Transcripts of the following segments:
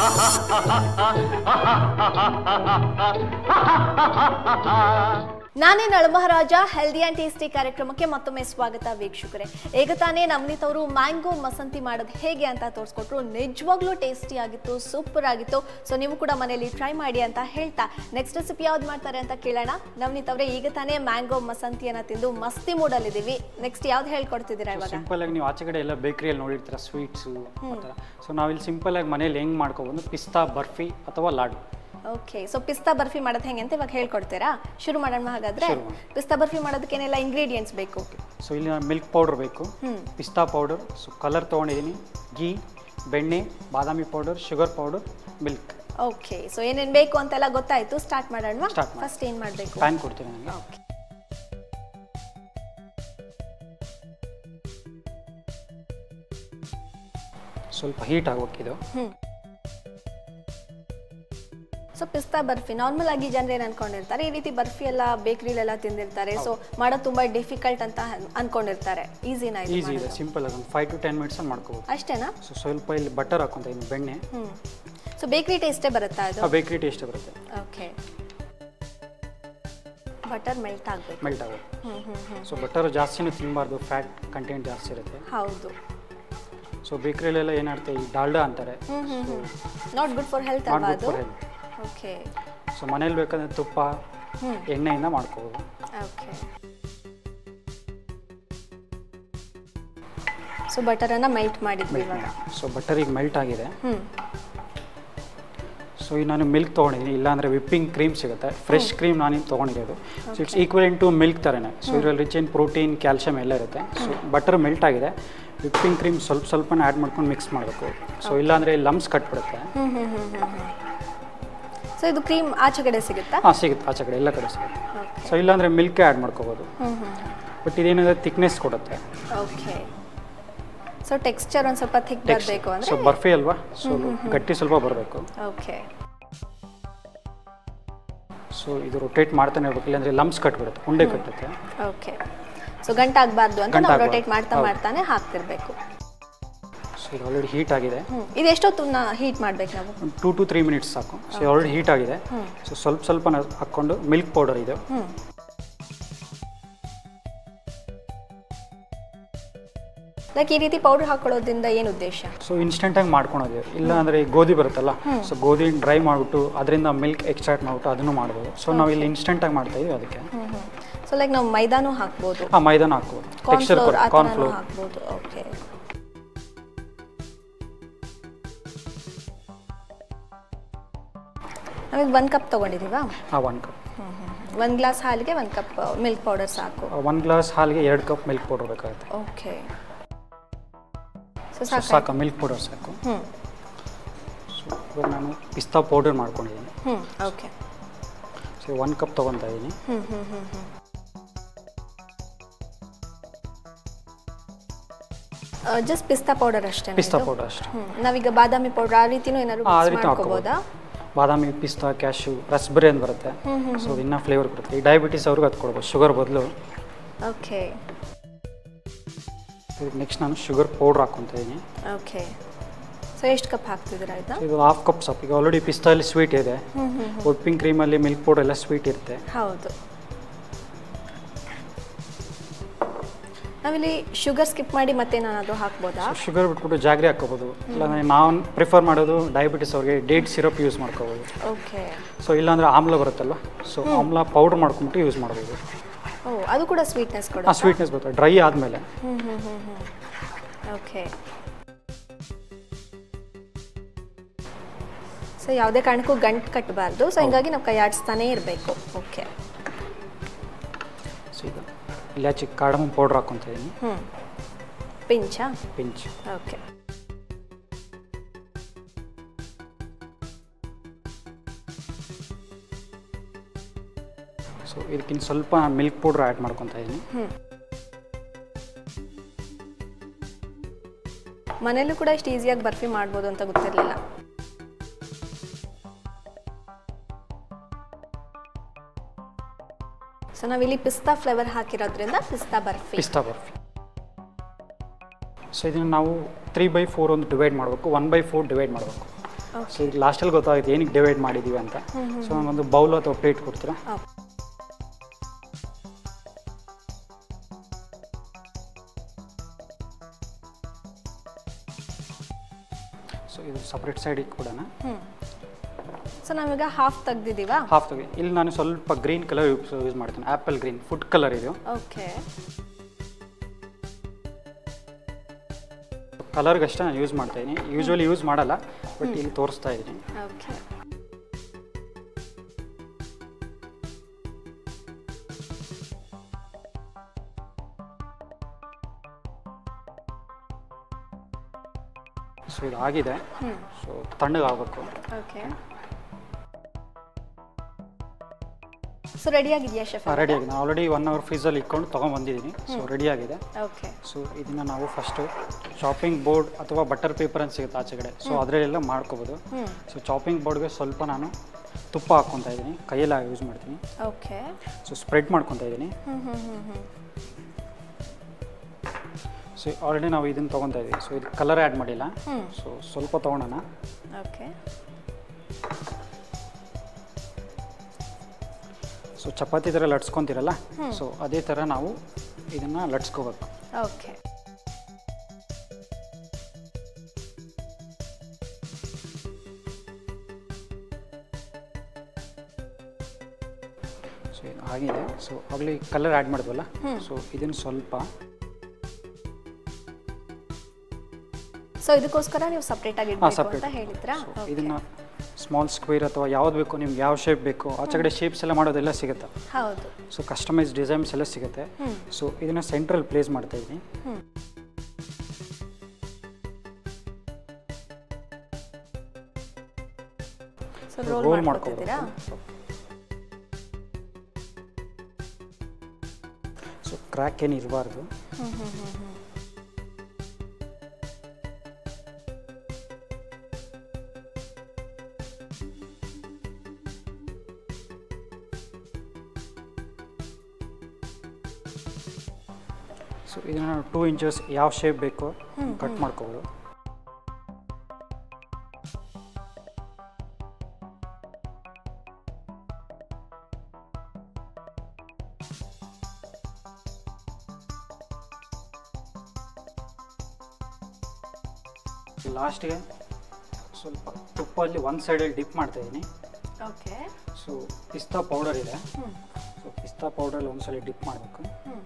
ನಾನೇ ನಳಮಹಾರಾಜ healthy and tasty ಕಾರ್ಯಕ್ರಮಕ್ಕೆ ಮತ್ತೊಮ್ಮೆ ಸ್ವಾಗತ ವೀಕ್ಷಕರೇ ಈಗ ತಾನೇ ನವನೀತ್ ಅವರು ಮ್ಯಾಂಗೋ ಮಸಂತಿ ಮಾಡೋದು ಹೇಗೆ ಅಂತ ತೋರಿಸ್ಕೊಟ್ರು ನಿಜವಾಗ್ಲೂ ಟೇಸ್ಟಿ ಆಗಿತ್ತು ಸೂಪರ್ ಆಗಿತ್ತು ಸೊ ನೀವು ಕೂಡ ಮನೆಯಲ್ಲಿ ಟ್ರೈ ಮಾಡಿ ಅಂತ ಹೇಳ್ತಾ ನೆಕ್ಸ್ಟ್ ರೆಸಿಪಿ ಯಾವ್ದು ಮಾಡ್ತಾರೆ ಅಂತ ಕೇಳೋಣ ನವನೀತ್ ಅವರೇ ಈಗ ತಾನೇ ಮ್ಯಾಂಗೋ ಮಸಂತಿಯನ್ನ ತಿಂದು ಮಸ್ತಿ ಮೂಡಲ್ಲಿದ್ದೀವಿ ನೆಕ್ಸ್ಟ್ ಯಾವ್ದು ಹೇಳ್ಕೊಡ್ತಿದ್ದೀರಾ ಇವಾಗ ಸಿಂಪಲ್ ಆಗಿ ನೀವು ಆಚೆ ಕಡೆ ಎಲ್ಲ ಬೇಕರಿಯಲ್ಲಿ ನೋಡಿರ್ತೀರ ಸ್ವೀಟ್ಸು ಆ ಥರ ಸೊ ನಾವಿಲ್ಲಿ ಸಿಂಪಲ್ ಆಗಿ ಮನೇಲಿ ಹೆಂಗೆ ಮಾಡ್ಕೊಬೋದು ಪಿಸ್ತಾ ಬರ್ಫಿ ಅಥವಾ ಲಾಡು ಓಕೆ ಸೊ ಪಿಸ್ತಾ ಬರ್ಫಿ ಮಾಡೋದು ಹೆಂಗೆ ಅಂತ ಇವಾಗ ಹೇಳ್ಕೊಡ್ತೀರಾ ಶುರು ಮಾಡೋಣ ಹಾಗಾದ್ರೆ ಶುರು ಮಾಡಿ. ಪಿಸ್ತಾ ಬರ್ಫಿ ಮಾಡೋದಕ್ಕೆ ಏನೆಲ್ಲ ಇಂಗ್ರೀಡಿಯೆಂಟ್ಸ್ ಬೇಕು ಸೊ ಇಲ್ಲಿ ಮಿಲ್ಕ್ ಪೌಡರ್ ಬೇಕು ಪಿಸ್ತಾ ಪೌಡರ್ ಸೊ ಕಲರ್ ತೊಗೊಂಡಿದ್ದೀನಿ ಗೀ ಬೆಣ್ಣೆ ಬಾದಾಮಿ powder sugar powder milk okay so ಏನೇನು ಬೇಕು ಅಂತೆಲ್ಲ ಗೊತ್ತಾಯ್ತು ಸ್ಟಾರ್ಟ್ ಮಾಡೋಣ Start ಮಾಡಿ. ಫಸ್ಟ್ ಏನು ಮಾಡಬೇಕು ಪ್ಯಾನ್ ಕೊಡ್ತೀನಿ ನನಗೆ ಓಕೆ ಸ್ವಲ್ಪ ಹೀಟ್ ಆಗ್ಬೇಕಿದು ಸೊ ಪಿಸ್ತಾ ಬರ್ಫಿ ನಾರ್ಮಲ್ ಆಗಿ ಜನರು ಏನು ಅನ್ಕೊಂಡಿರ್ತಾರೆ ಈ ರೀತಿ ಬರ್ಫಿ ಎಲ್ಲ ಬೇಕ್ರಿಲೆಲ್ಲ ತಿಂದಿರ್ತಾರೆ ಸೊ ಮಾಡೋದು ತುಂಬಾ ಡಿಫಿಕಲ್ಟ್ ಅಂತ ಅನ್- ಅನ್ಕೊಂಡಿರ್ತಾರೆ ಈಸಿನ ಇದು ಈಸಿ ಇದೆ ಸಿಂಪಲ್ ಆಗಿ ಒಂದು ಫೈವ್ ಟು ಟೆನ್ ಮಿನಿಟ್ಸಲ್ಲಿ ಮಾಡ್ಕೋಬೋದು ಅಷ್ಟೇನಾ ಸೊ ಸ್ವಲ್ಪ ಇಲ್ಲಿ ಬಟರ್ ಹಾಕೊಂತ ಇದ್ದೀನಿ ಬೆಣ್ಣೆ ಹ್ಮ್ ಸೊ ಬೇಕ್ರಿ ಟೇಸ್ಟೇ ಬರುತ್ತಾ ಅದು ಆ ಬೇಕ್ರಿ ಟೇಸ್ಟ್ ಬರುತ್ತೆ ಓಕೆ ಬಟರ್ ಮೆಲ್ಟ್ ಆಗಬೇಕು ಮೆಲ್ಟ್ ಆಗುತ್ತೆ hmm hmm hmm so butter ಜಾಸ್ತಿನೂ ತಿನ್ನಬಾರ್ದು ಫ್ಯಾಟ್ ಕಂಟೆಂಟ್ ಜಾಸ್ತಿ ಇರುತ್ತೆ ಹೌದು ಸೊ ಬೇಕ್ರಿಲೆಲ್ಲ ಏನಾಗುತ್ತೆ ಈ ಡಾಲ್ಡಾ ಅಂತಾರೆ hmm hmm hmm not good for health not ಅಲ್ವಾ ಗುಡ್ ಅದು ಫಾರ್ ಹೆಲ್ತ್ ಓಕೆ ಸೊ ಮನೇಲಿ ಬೇಕಂದ್ರೆ ತುಪ್ಪ ಹ್ಮ್ ಎಣ್ಣೆಯಿಂದ ಮಾಡ್ಕೋಬೋದು ಓಕೆ ಸೊ ಬಟರನ್ನು ಮೆಲ್ಟ್ ಮಾಡಿದ್ವಿ ಇವಾಗ ಸೊ ಬಟರ್ ಈಗ ಮೆಲ್ಟ್ ಆಗಿದೆ ಹ್ಮ್ ಸೊ ಈಗ ನಾನು ಮಿಲ್ಕ್ ತೊಗೊಂಡಿದ್ದೀನಿ ಇಲ್ಲಾಂದರೆ ವಿಪ್ಪಿಂಗ್ ಕ್ರೀಮ್ ಸಿಗುತ್ತೆ ಫ್ರೆಶ್ ಕ್ರೀಮ್ ನಾನು ತೊಗೊಂಡಿರೋದು so it's equal to milk ಥರನೇ ಸೊ ಇದರಲ್ಲಿ ರಿಚ್ ಇನ್ ಪ್ರೋಟೀನ್ ಕ್ಯಾಲ್ಶಿಯಮ್ ಎಲ್ಲ ಇರುತ್ತೆ ಸೊ ಬಟರ್ ಮೆಲ್ಟ್ ಆಗಿದೆ ವಿಪ್ಪಿಂಗ್ ಕ್ರೀಮ್ ಸ್ವಲ್ಪ ಸ್ವಲ್ಪನೇ ಆ್ಯಡ್ ಮಾಡ್ಕೊಂಡು ಮಿಕ್ಸ್ ಮಾಡಬೇಕು ಸೊ ಇಲ್ಲಾಂದರೆ ಲಮ್ಸ್ ಕಟ್ಬಿಡುತ್ತೆ hmm hmm hmm hmm hmm so ಇದು ಕ್ರೀಮ್ ಆಚೆ ಕಡೆ ಸಿಗುತ್ತಾ ಹಾಂ ಸಿಗುತ್ತೆ ಆಚೆ ಕಡೆ ಎಲ್ಲ ಕಡೆ ಸಿಗುತ್ತೆ ಸೊ ಇಲ್ಲಾಂದರೆ ಮಿಲ್ಕೇ ಆ್ಯಡ್ ಮಾಡ್ಕೋಬೋದು ಹ್ಮ್ ಹ್ಮ್ ಬಟ್ ಇದೇನಿದೆ ಥಿಕ್ನೆಸ್ ಕೊಡುತ್ತೆ ಓಕೆ ಸೊ ಟೆಕ್ಸ್ಚರ್ ಒಂದು ಸ್ವಲ್ಪ ಥಿಕ್ ಬರಬೇಕು ಸೊ ಅಂದರೆ ಬರ್ಫಿ ಅಲ್ವಾ ಸೊ ಗಟ್ಟಿ ಸ್ವಲ್ಪ ಬರಬೇಕು ಓಕೆ ಸೊ ಇದು ರೊಟೇಟ್ ಮಾಡ್ತಾನೆ ಇರ್ಬೇಕು ಇಲ್ಲಾಂದರೆ ಲಮ್ಸ್ ಕಟ್ಬಿಡುತ್ತೆ ಉಂಡೆ ಕಟ್ಟುತ್ತೆ ಓಕೆ ಸೊ ಗಂಟಾಗಬಾರ್ದು ಅಂತ ನಾವು ಗಂಟಾಗ್ಬಾರ್ದು. ರೊಟೇಟ್ ಮಾಡ್ತಾ ಹೌದು. ಮಾಡ್ತಾನೆ ಹಾಕ್ತಿರ್ಬೇಕು ಸೊ ಇದು ಆಲ್ರೆಡಿ ಹೀಟ್ ಆಗಿದೆ ಹ್ಮ್ ಇದು ಎಷ್ಟೊತ್ತನ್ನ ಹೀಟ್ ಮಾಡ್ಬೇಕು ನಾವು ಒಂದು ಟೂ ಟು ತ್ರೀ ಮಿನಿಟ್ಸ್ ಸಾಕು ಸೊ ಆಲ್ರೆಡಿ ಹೀಟ್ ಆಗಿದೆ ಸೊ ಸ್ವಲ್ಪ ಸ್ವಲ್ಪ ಹಾಕ್ಕೊಂಡು ಮಿಲ್ಕ್ ಪೌಡರ್ ಇದೆ ಹ್ಮ್ ಲೈಕ್ ಈ ರೀತಿ ಪೌಡರ್ ಹಾಕೊಳ್ಳೋದ್ರಿಂದ ಏನು ಉದ್ದೇಶ ಸೊ ಇನ್ಸ್ಟೆಂಟಾಗಿ ಮಾಡ್ಕೊಳೋದು ಇಲ್ಲ ಅಂದರೆ ಗೋಧಿ ಬರುತ್ತಲ್ಲ ಸೊ ಗೋಧಿ ಡ್ರೈ ಮಾಡಿಬಿಟ್ಟು ಅದರಿಂದ ಮಿಲ್ಕ್ ಎಕ್ಸ್ಟ್ರಾಕ್ಟ್ ಮಾಡಿಬಿಟ್ಟು ಅದನ್ನು ಮಾಡ್ಬೋದು ಸೊ ನಾವು ಇಲ್ಲಿ ಇನ್ಸ್ಟೆಂಟಾಗಿ ಮಾಡ್ತಾ ಇದೀವಿ ಅದಕ್ಕೆ ಹ್ಮ್ ಹ್ಮ್ ಸೊ ಲೈಕ್ ನಾವು ಮೈದಾನು ಹಾಕ್ಬೋದು ಹಾಂ ಮೈದಾನ ಹಾಕ್ಬೋದು ಟೆಕ್ಸ್ಚರ್ ಕಾರ್ನ್ಫ್ಲೋರ್ ಆ ಕಾರ್ನ್ ಥರನೂ ಫ್ಲೋರ್ ಹಾಕ್ಬೋದು ಓಕೆ ನಾವೀಗ ಒಂದು ಕಪ್ ತೊಗೊಂಡಿದ್ದೀವಾ ಹಾಂ ಒನ್ ಕಪ್ ಒಂದು ಗ್ಲಾಸ್ ಹಾಲಿಗೆ ಒಂದು ಕಪ್ ಮಿಲ್ಕ್ ಪೌಡರ್ ಸಾಕು ಒನ್ ಗ್ಲಾಸ್ ಹಾಲಿಗೆ ಎರಡು ಕಪ್ ಮಿಲ್ಕ್ ಪೌಡರ್ ಬೇಕಾಗುತ್ತೆ ಓಕೆ ಸೊ ಸೊ ಸಾಕು ಸಾಕು ಮಿಲ್ಕ್ ಪೌಡರ್ ಸಾಕು ಹ್ಞೂ ಸೊ ಇವಾಗ ನಾನು ಪಿಸ್ತಾ ಪೌಡರ್ ಮಾಡ್ಕೊಂಡಿದ್ದೀನಿ ಹ್ಞೂ ಓಕೆ ಸೊ ಒನ್ ಕಪ್ ತೊಗೊತಾ ಇದ್ದೀನಿ ಹ್ಞೂ ಹ್ಞೂ ಹ್ಞೂ ಹ್ಞೂ ಜಸ್ಟ್ ಪಿಸ್ತಾ ಪೌಡರ್ ಅಷ್ಟೇ ಪಿಸ್ತಾ ಪೌಡರ್ ಅಷ್ಟೇ ಹ್ಞೂ ನಾವೀಗ ಬಾದಾಮಿ ಪೌಡರ್ ಆ ರೀತಿನೂ ಏನಾದ್ರು ಆ mix ರೀತಿ ಮಾಡ್ಕೋಬೋದಾ ಬಾದಾಮಿ ಪಿಸ್ತಾ ಕ್ಯಾಶು ರಸ್ಬೆರಿ ಅಂತ ಬರುತ್ತೆ ಸೊ ಅದು ಇನ್ನೂ ಫ್ಲೇವರ್ ಬರುತ್ತೆ ಈ ಡಯಾಬಿಟೀಸ್ ಅವ್ರಿಗೆ ಅದು ಕೊಡ್ಬೋದು ಶುಗರ್ ಬದಲು ಓಕೆ ನೆಕ್ಸ್ಟ್ ನಾನು ಶುಗರ್ ಪೌಡ್ರ್ ಹಾಕ್ಕೊತಾ ಇದ್ದೀನಿ ಓಕೆ ಸೊ ಎಷ್ಟು ಕಪ್ ಹಾಕ್ತಿದ್ದೀರಾ ಆಯ್ತಾ ಸೊ ಇದು ಹಾಫ್ ಕಪ್ ಸಾಕು ಈಗ ಆಲ್ರೆಡಿ ಪಿಸ್ತಾಲ್ಲಿ ಸ್ವೀಟ್ ಇದೆ ವಿಪ್ಪಿಂಗ್ ಕ್ರೀಮಲ್ಲಿ ಮಿಲ್ಕ್ ಪೌಡರ್ ಎಲ್ಲ ಸ್ವೀಟ್ ಇರುತ್ತೆ ಹೌದು ನಾವಿಲ್ಲಿ ಶುಗರ್ ಸ್ಕಿಪ್ ಮಾಡಿ ಮತ್ತೇನಾದರೂ ಹಾಕ್ಬೋದಾ ಶುಗರ್ ಬಿಟ್ಬಿಟ್ಟು ಜಾಗ್ರಿ ಹಾಕ್ಕೋಬೋದು ಇಲ್ಲಾಂದರೆ ನಾವು ಪ್ರಿಫರ್ ಮಾಡೋದು ಡಯಾಬಿಟಿಸ್ ಅವ್ರಿಗೆ ಡೇಟ್ ಸಿರಪ್ ಯೂಸ್ ಮಾಡ್ಕೋಬೋದು ಓಕೆ ಸೊ ಇಲ್ಲಾಂದರೆ ಆಮ್ಲ ಬರುತ್ತಲ್ಲ ಸೊ ಆಮ್ಲ ಪೌಡ್ರ್ ಮಾಡ್ಕೊಂಬಿಟ್ಟು ಯೂಸ್ ಮಾಡ್ಬೋದು ಓ ಅದು ಕೂಡ ಸ್ವೀಟ್ನೆಸ್ ಆ ಕೊಡುತ್ತಾ ಸ್ವೀಟ್ನೆಸ್ ಬರುತ್ತೆ ಡ್ರೈ ಆದಮೇಲೆ ಹ್ಞೂ ಹ್ಞೂ ಹ್ಞೂ ಹ್ಞೂ ಓಕೆ ಸೊ ಯಾವುದೇ ಕಾರಣಕ್ಕೂ ಗಂಟು ಕಟ್ಟಬಾರ್ದು ಸೊ ಹಿಂಗಾಗಿ ನಾವು ಕೈ ಆಡಿಸ್ತಾನೇ ಇರಬೇಕು ಓಕೆ ಸೊ ಈಗ ಇಲಾಚಿ ಕಾಡಮನ್ ಪೌಡ್ರ್ ಹಾಕ್ಕೊತಾ ಇದ್ದೀನಿ ಹ್ಞೂ ಪಿಂಚಾ ಪಿಂಚ್ ಓಕೆ ಸೊ ಇದಕ್ಕಿಂತ ಸ್ವಲ್ಪ ಮಿಲ್ಕ್ ಪೌಡ್ರ್ ಆ್ಯಡ್ ಮಾಡ್ಕೊತಾ ಇದ್ದೀನಿ ಹ್ಞೂ ಮನೇಲೂ ಕೂಡ ಇಷ್ಟು ಈಸಿಯಾಗಿ ಬರ್ಫಿ ಮಾಡ್ಬೋದು ಅಂತ ಗೊತ್ತಿರಲಿಲ್ಲ ಸೊ ನಾವಿಲ್ಲಿ ಪಿಸ್ತಾ ಫ್ಲೇವರ್ ಹಾಕಿರೋದ್ರಿಂದ ಪಿಸ್ತಾ ಬರ್ಫಿ ಪಿಸ್ತಾ ಬರ್ಫಿ ಸೊ ಇದನ್ನು ನಾವು ತ್ರೀ ಬೈ ಫೋರ್ ಒಂದು ಡಿವೈಡ್ ಮಾಡಬೇಕು ಒನ್ ಬೈ ಫೋರ್ ಡಿವೈಡ್ ಮಾಡಬೇಕು ಸೊ ಈಗ ಲಾಸ್ಟಲ್ಲಿ ಗೊತ್ತಾಗುತ್ತೆ ಏನಕ್ಕೆ ಡಿವೈಡ್ ಮಾಡಿದ್ದೀವಿ ಅಂತ ಸೊ ಒಂದು ಬೌಲ್ ಅಥವಾ ಪ್ಲೇಟ್ ಕೊಡ್ತೀರಾ ಸೊ ಇದು ಸಪ್ರೇಟ್ ಸೈಡಿಗೆ ಕೊಡೋಣ ಸೊ ನಾವೀಗ ಹಾಫ್ ತೆಗ್ದಿದ್ದೀವಾ ಹಾಫ್ ತೆಗೆ ಇಲ್ಲಿ ನಾನು ಸ್ವಲ್ಪ ಗ್ರೀನ್ ಕಲರ್ ಯೂಸ್ ಯೂಸ್ ಮಾಡ್ತೀನಿ ಆ್ಯಪಲ್ ಗ್ರೀನ್ ಫುಡ್ ಕಲರ್ ಇದು ಓಕೆ ಕಲರ್ಗೆ ಅಷ್ಟೇ ನಾನು ಯೂಸ್ ಮಾಡ್ತಾ ಇದ್ದೀನಿ ಯೂಶ್ವಲಿ ಯೂಸ್ ಮಾಡಲ್ಲ ಬಟ್ ಇಲ್ಲಿ ತೋರಿಸ್ತಾ ಇದ್ದೀನಿ ಓಕೆ ಸೊ ಇದು ಆಗಿದೆ ಸೊ ತಣ್ಣಗಾಗಬೇಕು ಓಕೆ ಸೊ ರೆಡಿ ಆಗಿದೆಯಾ ಶೆಫ್ ರೆಡಿ ಆಗಿದೆ ನಾನು ಆಲ್ರೆಡಿ ಒನ್ ಅವರ್ ಫ್ರೀಸಲ್ಲಿ ಇಟ್ಕೊಂಡು ತೊಗೊಂಬಂದಿದ್ದೀನಿ ಸೊ ರೆಡಿ ಆಗಿದೆ ಓಕೆ ಸೊ ಇದನ್ನು ನಾವು ಫಸ್ಟು ಚಾಪಿಂಗ್ ಬೋರ್ಡ್ ಅಥವಾ ಬಟರ್ ಪೇಪರ್ ಅಂತ ಸಿಗುತ್ತೆ ಆಚೆ ಕಡೆ ಸೊ ಅದರಲ್ಲೆಲ್ಲ ಮಾಡ್ಕೋಬೋದು ಸೊ ಚಾಪಿಂಗ್ ಬೋರ್ಡ್ಗೆ ಸ್ವಲ್ಪ ನಾನು ತುಪ್ಪ ಹಾಕ್ಕೊತಾ ಇದ್ದೀನಿ ಕೈಯೆಲ್ಲ ಯೂಸ್ ಮಾಡ್ತೀನಿ ಓಕೆ ಸೊ ಸ್ಪ್ರೆಡ್ ಮಾಡ್ಕೊತಾ ಇದ್ದೀನಿ ಹ್ಮ್ hmm hmm hmm so already ನಾವು ಇದನ್ನು ತೊಗೊತಾ ಇದ್ದೀವಿ ಸೊ ಇದು ಕಲರ್ ಆ್ಯಡ್ ಮಾಡಿಲ್ಲ ಸೊ ಸ್ವಲ್ಪ ತೊಗೊಳೋಣ ಓಕೆ ಸೊ ಚಪಾತಿ ಥರ ಲಟ್ಸ್ಕೊತೀರಲ್ಲ ಸೊ ಅದೇ ಥರ ನಾವು ಇದನ್ನು ಲಟ್ಸ್ಕೋಬೇಕು ಓಕೆ ಸೊ ಇದು ಆಗಿದೆ ಸೊ ಆಗಲಿ ಕಲರ್ ಆ್ಯಡ್ ಮಾಡಿದ್ವಲ್ಲ ಸೊ ಇದನ್ನು ಸ್ವಲ್ಪ ಸೊ ಇದಕ್ಕೋಸ್ಕರ ನೀವು ಸಪ್ರೇಟ್ ಆಗಿ ಹಾಂ ಇಡಬೇಕು ಸಪ್ರೇಟ್ ಅಂತ ಹೇಳಿದ್ರಾ ಸೊ ಇದನ್ನು ಸ್ಮಾಲ್ ಸ್ಕ್ವೇರ್ ಅಥವಾ ಯಾವ್ದು ಬೇಕು ನಿಮ್ಗೆ ಯಾವ ಶೇಪ್ ಬೇಕು ಆಚೆ ಕಡೆ ಶೇಪ್ಸ್ ಎಲ್ಲ ಮಾಡೋದೆಲ್ಲ ಸಿಗುತ್ತೆ ಹೌದು ಸೊ ಕಸ್ಟಮೈಸ್ ಡಿಸೈನ್ಸ್ ಎಲ್ಲ ಸಿಗುತ್ತೆ ಸೊ ಇದನ್ನು ಸೆಂಟ್ರಲ್ ಪ್ಲೇಸ್ ಮಾಡ್ತಾ ಇದ್ದೀನಿ ಸೊ ರೋಲ್ ರೋಲ್ ಮಾಡ್ಕೊತಿದ್ದೀರಾ ಮಾಡ್ಕೋಬೇಕು ಸೊ ಕ್ರ್ಯಾಕ್ ಏನು ಇರಬಾರ್ದು ಸೊ ಇದನ್ನು ಟೂ ಇಂಚಸ್ ಯಾವ ಶೇಪ್ ಬೇಕೋ ಕಟ್ ಮಾಡ್ಕೋಬೋದು ಲಾಸ್ಟಿಗೆ ಸ್ವಲ್ಪ ತುಪ್ಪಲ್ಲಿ ಒಂದು ಸೈಡಲ್ಲಿ ಡಿಪ್ ಮಾಡ್ತಾ ಇದ್ದೀನಿ ಓಕೆ ಸೊ ಪಿಸ್ತಾ ಪೌಡರ್ ಇದೆ ಸೊ ಪಿಸ್ತಾ ಪೌಡರಲ್ಲಿ ಒಂದ್ಸಲ ಡಿಪ್ ಮಾಡಬೇಕು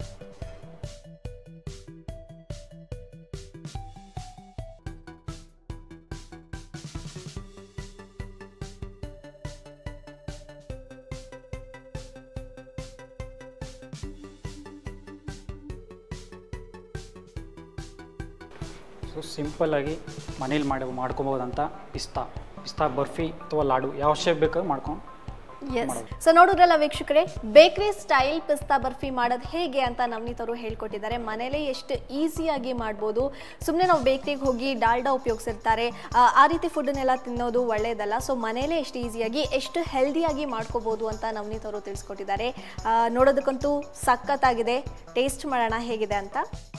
ಸೊ ಸಿಂಪಲ್ಲಾಗಿ ಮನೇಲಿ ಮಾಡಿ ಮಾಡ್ಕೊಬೋದಂತ ಪಿಸ್ತಾ ಪಿಸ್ತಾ ಬರ್ಫಿ ಅಥವಾ ಲಾಡು ಯಾವ ಶೇಪ್ ಬೇಕಾದ್ರೂ ಮಾಡ್ಕೊಂಡು ಎಸ್ ಸೊ ನೋಡಿದ್ರಲ್ಲ ವೀಕ್ಷಕರೇ ಬೇಕರಿ ಸ್ಟೈಲ್ ಪಿಸ್ತಾ ಬರ್ಫಿ ಮಾಡೋದು ಹೇಗೆ ಅಂತ ನವನೀತ್ ಅವರು ಹೇಳ್ಕೊಟ್ಟಿದ್ದಾರೆ ಮನೇಲೇ ಎಷ್ಟು ಈಸಿಯಾಗಿ ಮಾಡ್ಬೋದು ಸುಮ್ಮನೆ ನಾವು ಬೇಕ್ರಿಗೆ ಹೋಗಿ ಡಾಲ್ಡಾ ಉಪಯೋಗಿಸಿರ್ತಾರೆ ಆ, ಆ ರೀತಿ ಫುಡ್ಡನ್ನೆಲ್ಲ ತಿನ್ನೋದು ಒಳ್ಳೆಯದಲ್ಲ ಸೊ ಮನೇಲೇ ಎಷ್ಟು ಈಸಿಯಾಗಿ ಎಷ್ಟು ಹೆಲ್ದಿಯಾಗಿ ಮಾಡ್ಕೋಬೋದು ಅಂತ ನವನೀತ್ ಅವರು ತಿಳಿಸ್ಕೊಟ್ಟಿದ್ದಾರೆ ಆ, ನೋಡೋದಕ್ಕಂತೂ ಸಖತ್ತಾಗಿದೆ ಟೇಸ್ಟ್ ಮಾಡೋಣ ಹೇಗಿದೆ ಅಂತ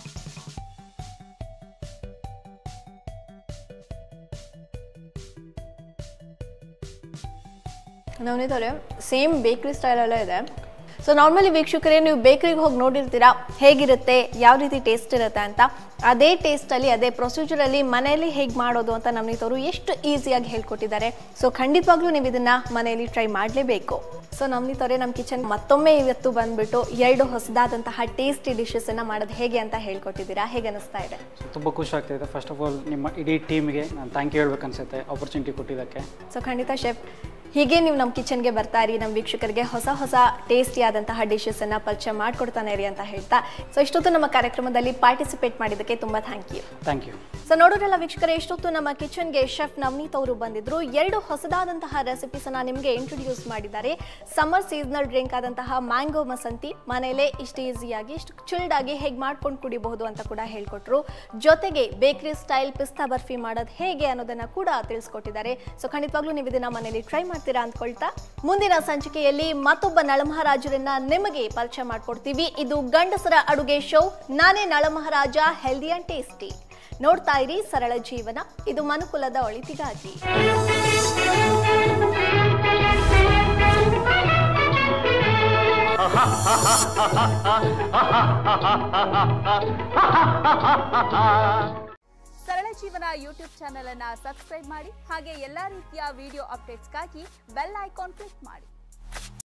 ನವನೀತ್ ಅವರೇ ಸೇಮ್ ಬೇಕ್ರಿ ಸ್ಟೈಲಲ್ಲೇ ಇದೆ ಸೊ ನಾರ್ಮಲಿ ವೀಕ್ಷಕರೇ ನೀವು ಬೇಕ್ರಿಗೆ ಹೋಗಿ ನೋಡಿರ್ತೀರಾ ಹೇಗಿರುತ್ತೆ ಯಾವ ರೀತಿ ಟೇಸ್ಟ್ ಇರುತ್ತೆ ಅಂತ ಅದೇ ಟೇಸ್ಟಲ್ಲಿ ಅದೇ ಪ್ರೊಸೀಜರಲ್ಲಿ ಮನೆಯಲ್ಲಿ ಹೇಗೆ ಮಾಡೋದು ಅಂತ ನವನೀತ್ ಅವರು ಎಷ್ಟು ಈಸಿಯಾಗಿ ಹೇಳ್ಕೊಟ್ಟಿದ್ದಾರೆ ಸೊ ಖಂಡಿತವಾಗ್ಲೂ ನೀವು ಇದನ್ನ ಮನೆಯಲ್ಲಿ ಟ್ರೈ ಮಾಡಲೇಬೇಕು ಸೊ ನವನೀತ್ ಅವರೇ ನಮ್ಮ ಕಿಚನ್ ಮತ್ತೊಮ್ಮೆ ಇವತ್ತು ಬಂದ್ಬಿಟ್ಟು ಎರಡು ಹೊಸದಾದಂತಹ ಟೇಸ್ಟಿ ಡಿಶಸನ್ನು ಮಾಡೋದು ಹೇಗೆ ಅಂತ ಹೇಳ್ಕೊಟ್ಟಿದ್ದೀರಾ ಹೇಗೆ ಅನಿಸ್ತಾ ಇದೆ ಸೊ ತುಂಬ ಖುಷಿ ಆಗ್ತಾಯಿದೆ ಫಸ್ಟ್ ಆಫ್ ಆಲ್ ನಿಮ್ಮ ಇಡೀ ಟೀಮ್ಗೆ ನಾನು ಥ್ಯಾಂಕ್ ಯು ಹೇಳ್ಬೇಕು ಅನ್ಸುತ್ತೆ ಆಪರ್ಚುನಿಟಿ ಕೊಟ್ಟಿದ್ದಕ್ಕೆ ಸೊ ಖಂಡಿತ ಶೆಫ್ ಹೀಗೆ ನೀವು ನಮ್ಮ ಕಿಚನ್ಗೆ ಬರ್ತಾ ಇರಿ ನಮ್ಮ ವೀಕ್ಷಕರಿಗೆ ಹೊಸ ಹೊಸ ಟೇಸ್ಟಿ ಆದಂತಹ ಡಿಶಸನ್ನು ಪರಿಚಯ ಮಾಡ್ಕೊಡ್ತಾನೆ ಇರಿ ಅಂತ ಹೇಳ್ತಾ ಸೊ ಇಷ್ಟೊತ್ತು ನಮ್ಮ ಕಾರ್ಯಕ್ರಮದಲ್ಲಿ ಪಾರ್ಟಿಸಿಪೇಟ್ ಮಾಡಿದ್ದಕ್ಕೆ ತುಂಬ thank you thank you so ನೋಡೋರಲ್ಲ ವೀಕ್ಷಕರೇ ಇಷ್ಟೊತ್ತು ನಮ್ಮ ಕಿಚನ್ಗೆ ಶೆಫ್ ನವನೀತ್ ಅವರು ಬಂದಿದ್ರು ಎರಡು ಹೊಸದಾದಂತಹ ರೆಸಿಪೀಸ್ ಅನ್ನ ನಿಮಗೆ ಇಂಟ್ರೊಡ್ಯೂಸ್ ಮಾಡಿದ್ದಾರೆ ಸಮ್ಮರ್ ಸೀಸನಲ್ ಡ್ರಿಂಕ್ ಆದಂತಹ ಮ್ಯಾಂಗೋ ಮಸಂತಿ ಮನೆಯಲ್ಲೇ ಇಷ್ಟು ಈಸಿಯಾಗಿ ಇಷ್ಟು ಚಿಲ್ಡ್ ಆಗಿ ಹೇಗೆ ಮಾಡ್ಕೊಂಡು ಕುಡಿಬಹುದು ಅಂತ ಕೂಡ ಹೇಳ್ಕೊಟ್ರು ಜೊತೆಗೆ ಬೇಕರಿ ಸ್ಟೈಲ್ ಪಿಸ್ತಾ ಬರ್ಫಿ ಮಾಡೋದು ಹೇಗೆ ಅನ್ನೋದನ್ನ ಕೂಡ ತಿಳಿಸ್ಕೊಟ್ಟಿದ್ದಾರೆ ಸೊ ಖಂಡಿತವಾಗ್ಲೂ ನೀವು ಇದನ್ನ ಮನೆಯಲ್ಲಿ ಟ್ರೈ ಮಾಡ್ತೀರಾ ಅಂದ್ಕೊಳ್ತಾ ಮುಂದಿನ ಸಂಚಿಕೆಯಲ್ಲಿ ಮತ್ತೊಬ್ಬ ನಳಮಹಾರಾಜರನ್ನ ನಿಮಗೆ ಪರಿಚಯ ಮಾಡ್ಕೊಡ್ತೀವಿ ಇದು ಗಂಡಸರ ಅಡುಗೆ ಶೋ ನಾನೇ ನಳಮಹಾರಾಜ ಹೆಲ್ದಿ ಅಂಡ್ ಟೇಸ್ಟಿ ನೋಡ್ತಾ ಇರಿ ಸರಳ ಜೀವನ ಇದು ಮನುಕುಲದ ಒಳಿತಿಗಾಗಿ ಸರಳ ಜೀವನ ಯೂಟ್ಯೂಬ್ ಚಾನೆಲ್ ಅನ್ನ ಸಬ್ಸ್ಕ್ರೈಬ್ ಮಾಡಿ ಹಾಗೆ ಎಲ್ಲಾ ರೀತಿಯ ವಿಡಿಯೋ ಅಪ್ಡೇಟ್ಸ್ಗಾಗಿ ಬೆಲ್ ಐಕಾನ್ ಕ್ಲಿಕ್ ಮಾಡಿ